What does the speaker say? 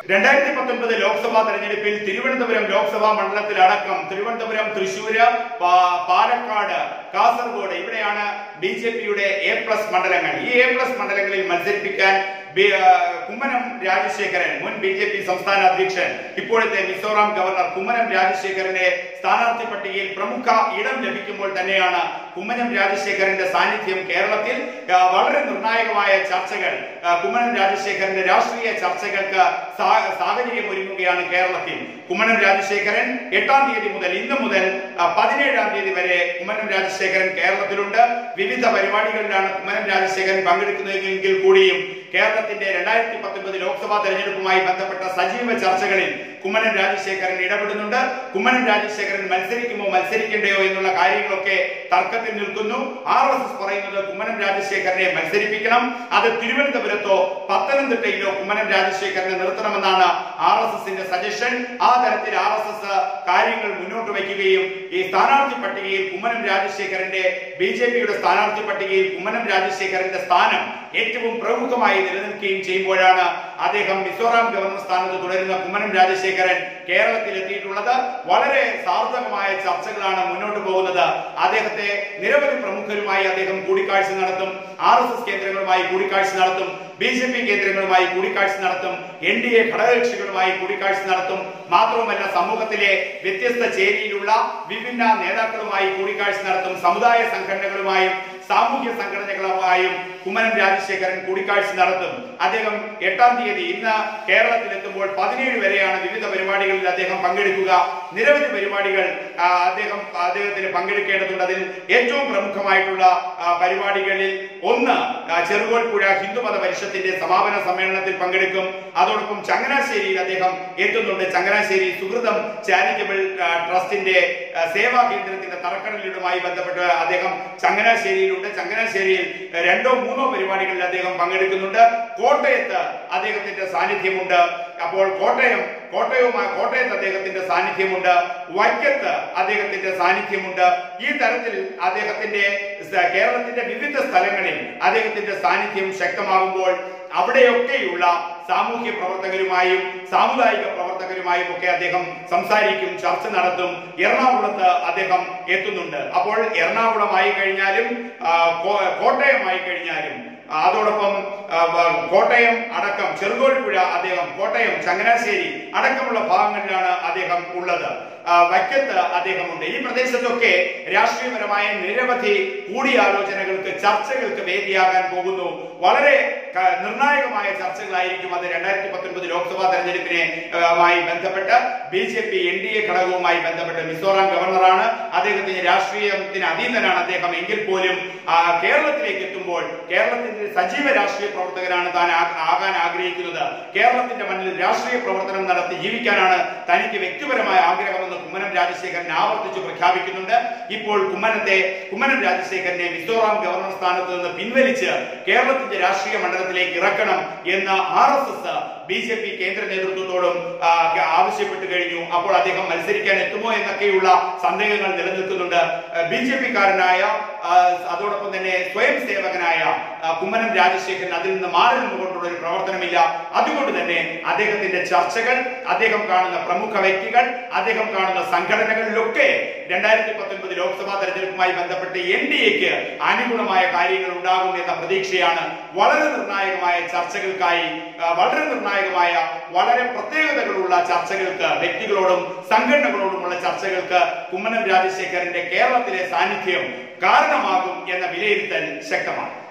രണ്ടായിരത്തി പത്തൊൻപത് ലോക്സഭാ തെരഞ്ഞെടുപ്പിൽ തിരുവനന്തപുരം ലോക്സഭാ മണ്ഡലത്തിലടക്കം തിരുവനന്തപുരം തൃശൂര് പാ- പാലക്കാട് കാസർഗോഡ് ഇവിടെയാണ് ബി ജെ പിയുടെ എ പ്ലസ് മണ്ഡലങ്ങൾ ഈ എ പ്ലസ് മണ്ഡലങ്ങളിൽ മത്സരിപ്പിക്കാൻ ബി- ആ, കുമ്മനം രാജശേഖരൻ മുൻ ബി ജെ പി സംസ്ഥാന അധ്യക്ഷൻ ഇപ്പോഴത്തെ മിസോറാം ഗവർണർ കുമ്മനം രാജശേഖരന്റെ സ്ഥാനാർത്ഥി പട്ടികയിൽ പ്രമുഖ ഇടം ലഭിക്കുമ്പോൾ തന്നെയാണ് കുമ്മനം രാജശേഖരന്റെ സാന്നിധ്യം കേരളത്തിൽ ആ, വളരെ നിർണായകമായ ചർച്ചകൾ ആ, കുമ്മനം രാജശേഖരന്റെ രാഷ്ട്രീയ ചർച്ചകൾക്ക് സാ- സാഹചര്യം ഒരുങ്ങുകയാണ് കേരളത്തിൽ കുമ്മനം രാജശേഖരൻ എട്ടാം തീയതി മുതൽ ഇന്ന് മുതൽ ആ, പതിനേഴാം തീയതി വരെ കുമ്മനം രാജശേഖരൻ കേരളത്തിലുണ്ട് വിവിധ പരിപാടികളിലാണ് കുമ്മനം രാജശേഖരൻ പങ്കെടുക്കുന്നതെങ്കിൽ കൂടിയും കേരളത്തിന്റെ രണ്ടായിരത്തി പത്തൊൻപത് ലോക്സഭാ തെരഞ്ഞെടുപ്പുമായി ബന്ധപ്പെട്ട സജീവ ചർച്ചകളിൽ കുമ്മനം രാജശേഖരൻ ഇടപെടുന്നുണ്ട് കുമ്മനം രാജശേഖരൻ മത്സരിക്കുമോ മത്സരിക്കണ്ടയോ എന്നുള്ള കാര്യങ്ങളൊക്കെ തർക്കത്തിൽ നിൽക്കുന്നു ആർ എസ് എസ് പറയുന്നത് കുമ്മനം രാജശേഖരനെ മത്സരിപ്പിക്കണം അത് തിരുവനന്തപുരത്തോ പത്തനംതിട്ടയിലോ കുമ്മനം രാജശേഖരനെ നിർത്തണമെന്നാണ് ആർ എസ് എസിന്റെ സജഷൻ ആ തരത്തിൽ ആർ എസ് എസ് കാര്യങ്ങൾ മുന്നോട്ട് വയ്ക്കുകയും ഈ സ്ഥാനാർത്ഥി പട്ടികയിൽ കുമ്മനം രാജശേഖരന്റെ ബി ജെ പിയുടെ സ്ഥാനാർത്ഥി പട്ടികയിൽ കുമ്മനം രാജശേഖരന്റെ സ്ഥാനം ഏറ്റവും പ്രമുഖമായി നിലനിൽക്കുകയും ചെയ്യുമ്പോഴാണ് അദ്ദേഹം മിസോറാം ഗവർണർ സ്ഥാനത്ത് തുടരുന്ന കുമ്മനം രാജശേഖരൻ കേരളത്തിൽ എത്തിയിട്ടുള്ളത് വളരെ സാർത്ഥകമായ ചർച്ചകളാണ് മുന്നോട്ട് പോകുന്നത് അദ്ദേഹത്തെ നിരവധി പ്രമുഖരുമായി അദ്ദേഹം കൂടിക്കാഴ്ച നടത്തും ആർ എസ് എസ് കേന്ദ്രങ്ങളുമായി കൂടിക്കാഴ്ച നടത്തും ബി ജെ പി കേന്ദ്രങ്ങളുമായി കൂടിക്കാഴ്ച നടത്തും എൻ ഡി എ ഘടകകക്ഷികളുമായി കൂടിക്കാഴ്ച നടത്തും മാത്രവുമല്ല സമൂഹത്തിലെ വ്യത്യസ്ത ചേരിയിലുള്ള വിഭിന്ന നേതാക്കളുമായി കൂടിക്കാഴ്ച നടത്തും സമുദായ സംഘടനകളുമായും സാമൂഹ്യ സംഘടനകളുമായും കുമ്മനം രാജശേഖരൻ കൂടിക്കാഴ്ച നടത്തും അദ്ദേഹം എട്ടാം തീയതി ഇന്ന് കേരളത്തിൽ എത്തുമ്പോൾ പതിനേഴ് വരെയാണ് വിവിധ പരിപാടികളിൽ അദ്ദേഹം പങ്കെടുക്കുക നിരവധി പരിപാടികൾ ആ, അദ്ദേഹം അദ്ദേഹത്തിന് പങ്കെടുക്കേണ്ടതുണ്ട് അതിൽ ഏറ്റവും പ്രമുഖമായിട്ടുള്ള ആ, പരിപാടികളിൽ ഒന്ന് ആ, ചെറുകോൽപ്പുഴ ഹിന്ദുമത പരിഷത്തിന്റെ സമാപന സമ്മേളനത്തിൽ പങ്കെടുക്കും അതോടൊപ്പം ചങ്ങനാശ്ശേരിയിൽ അദ്ദേഹം എത്തുന്നുണ്ട് ചങ്ങനാശ്ശേരി സുഹൃതം ചാരിറ്റബിൾ ആ, ട്രസ്റ്റിന്റെ ആ, സേവാ കേന്ദ്രത്തിന്റെ തറക്കടലിടുമായി ബന്ധപ്പെട്ട് അദ്ദേഹം ചങ്ങനാശ്ശേരിയിലുണ്ട് ചങ്ങനാശ്ശേരിയിൽ ആ, രണ്ടോ മൂന്നോ പരിപാടികളിൽ അദ്ദേഹം പങ്കെടുക്കുന്നുണ്ട് കോട്ടയത്ത് അദ്ദേഹത്തിന്റെ സാന്നിധ്യമുണ്ട് അപ്പോൾ കോട്ടയം കോട്ടയവുമായി കോട്ടയത്ത് അദ്ദേഹത്തിന്റെ സാന്നിധ്യമുണ്ട് വൈക്കത്ത് അദ്ദേഹത്തിന്റെ സാന്നിധ്യമുണ്ട് ഈ തരത്തിൽ അദ്ദേഹത്തിന്റെ സ- കേരളത്തിന്റെ വിവിധ സ്ഥലങ്ങളിൽ അദ്ദേഹത്തിന്റെ സാന്നിധ്യം ശക്തമാകുമ്പോൾ അവിടെയൊക്കെയുള്ള സാമൂഹ്യ പ്രവർത്തകരുമായും സാമുദായിക പ്രവർത്തകരുമായും ഒക്കെ അദ്ദേഹം സംസാരിക്കും ചർച്ച നടത്തും എറണാകുളത്ത് അദ്ദേഹം എത്തുന്നുണ്ട് അപ്പോൾ എറണാകുളമായി കഴിഞ്ഞാലും ആ, കോ- കോട്ടയമായി കഴിഞ്ഞാലും അതോടൊപ്പം ആ, വ- കോട്ടയം അടക്കം ചെറുകോൽപ്പുഴ അദ്ദേഹം കോട്ടയം ചങ്ങനാശ്ശേരി അടക്കമുള്ള ഭാഗങ്ങളിലാണ് അദ്ദേഹം ഉള്ളത് ആ, വൈക്കത്ത് അദ്ദേഹമുണ്ട് ഈ പ്രദേശത്തൊക്കെ രാഷ്ട്രീയപരമായ നിരവധി കൂടിയാലോചനകൾക്ക് ചർച്ചകൾക്ക് വേദിയാകാൻ പോകുന്നു വളരെ ക- നിർണായകമായ ചർച്ചകളായിരിക്കും അത് രണ്ടായിരത്തി പത്തൊൻപത് ലോക്സഭാ തെരഞ്ഞെടുപ്പിനെ ആ, മായി ബന്ധപ്പെട്ട് B J P N D A ഘടകവുമായി ബന്ധപ്പെട്ട് മിസോറാം ഗവർണറാണ് അദ്ദേഹത്തിന് രാഷ്ട്രീയത്തിന് അതീതനാണ് അദ്ദേഹം എങ്കിൽ പോലും ആ, കേരളത്തിലേക്ക് എത്തുമ്പോൾ കേരളത്തിന്റെ സജീവ രാഷ്ട്രീയ പ്രവർത്തകനാണ് താൻ ആ- ആകാൻ ആഗ്രഹിക്കുന്നത് കേരളത്തിന്റെ മണ്ണിൽ രാഷ്ട്രീയ പ്രവർത്തനം നടത്തി ജീവിക്കാനാണ് തനിക്ക് വ്യക്തിപരമായ ആഗ്രഹമെന്ന് കുമ്മനം രാജശേഖരൻ ആവർത്തിച്ച് പ്രഖ്യാപിക്കുന്നുണ്ട് ഇപ്പോൾ കുമ്മനത്തെ കുമ്മനം രാജശേഖരനെ മിസോറാം ഗവർണർ സ്ഥാനത്ത് നിന്ന് പിൻവലിച്ച് കേരളത്തിന്റെ രാഷ്ട്രീയ മണ്ഡലത്തിലേക്ക് ഇറക്കണം എന്ന് R S S B J P കേന്ദ്ര നേതൃത്വത്തോടും ആ, ആവശ്യപ്പെട്ടു കഴിഞ്ഞു അപ്പോൾ അദ്ദേഹം മത്സരിക്കാൻ എത്തുമോ എന്നൊക്കെയുള്ള സന്ദേഹങ്ങൾ നിലനിൽക്കുന്നുണ്ട് ബി ജെ പിക്കാരനായ അതോടൊപ്പം തന്നെ സ്വയം സേവകനായ ആ, കുമ്മനം രാജശേഖരൻ അതിൽ നിന്ന് മാറി നിന്നുകൊണ്ടുള്ള ഒരു പ്രവർത്തനമില്ല അതുകൊണ്ട് തന്നെ അദ്ദേഹത്തിന്റെ ചർച്ചകൾ അദ്ദേഹം കാണുന്ന പ്രമുഖ വ്യക്തികൾ അദ്ദേഹം കാണുന്ന സംഘടനകളിലൊക്കെ രണ്ടായിരത്തി പത്തൊൻപത് ലോക്സഭാ തെരഞ്ഞെടുപ്പുമായി ബന്ധപ്പെട്ട് എൻ ഡി എക്ക് അനുകൂലമായ കാര്യങ്ങൾ ഉണ്ടാകും എന്ന പ്രതീക്ഷയാണ് വളരെ നിർണായകമായ ചർച്ചകൾക്കായി ആ, വളരെ നിർണായകമായ വളരെ പ്രത്യേകതകളുള്ള ചർച്ചകൾക്ക് വ്യക്തികളോടും സംഘടനകളോടുമുള്ള ചർച്ചകൾക്ക് കുമ്മനം രാജശേഖരന്റെ കേരളത്തിലെ സാന്നിധ്യം കാരണമാകും എന്ന വിലയിരുത്തൽ ശക്തമാണ്